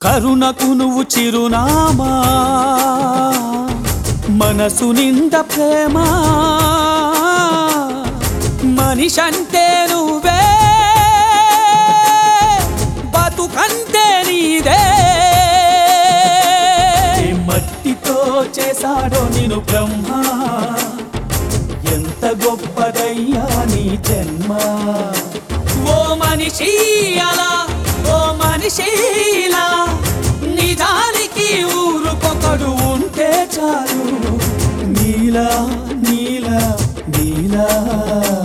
కరుణకు నువ్వు చిరునామా మనసు నింద ప్రేమ మనిషంటే నువ్వే బతుకంటే నీదే ఏ మట్టితో చేశాడో నేను బ్రహ్మ ఎంత గొప్పదయ్యా నీ జన్మ ఓ మనిషి అలా ఓ మనిషిలా నిజానికి ఊరుకొకడు ఉంటే చాలు నీలా నీలా నీలా